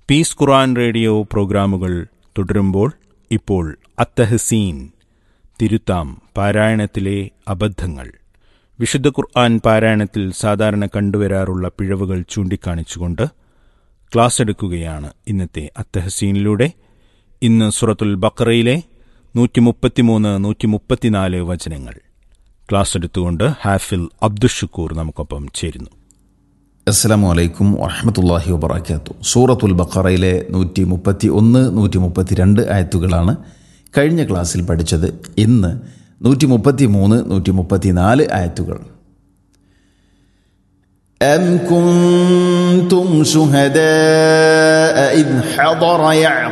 piece ഖുറാൻ radio പ്രോഗ്രാമുകൾ തുടരുമ്പോൾ ഇപ്പോൾ അത്തഹസീൻ തിരുത്താം പാരായണത്തിലെ അബദ്ധങ്ങൾ വിശുദ്ധ ഖുർആൻ പാരായണത്തിൽ സാധാരണ കണ്ടുവരാറുള്ള പിഴവുകൾ ചൂണ്ടിക്കാണിച്ചുകൊണ്ട് ക്ലാസ് എടുക്കുകയാണ് ഇന്നത്തെ അത്തഹസീനിലൂടെ ഇന്ന് സുറത്തുൽ ബക്കറയിലെ നൂറ്റി മുപ്പത്തിമൂന്ന് നൂറ്റി മുപ്പത്തിനാല് വചനങ്ങൾ ക്ലാസ് എടുത്തുകൊണ്ട് ഹാഫിൽ അബ്ദുഷുക്കൂർ നമുക്കൊപ്പം ചേരുന്നു അസ്സാം വലൈക്കും വറഹമത്തല്ലാഹി വബർക്കാത്തു സൂറത്തുൽ ബഖറയിലെ നൂറ്റി മുപ്പത്തി ഒന്ന് നൂറ്റി മുപ്പത്തി രണ്ട് ആയത്തുകളാണ് കഴിഞ്ഞ ക്ലാസ്സിൽ പഠിച്ചത് ഇന്ന് നൂറ്റി മുപ്പത്തി മൂന്ന് നൂറ്റി മുപ്പത്തി നാല് ആയത്തുകൾ أم كنتم شهداء إذ حضر يعقوب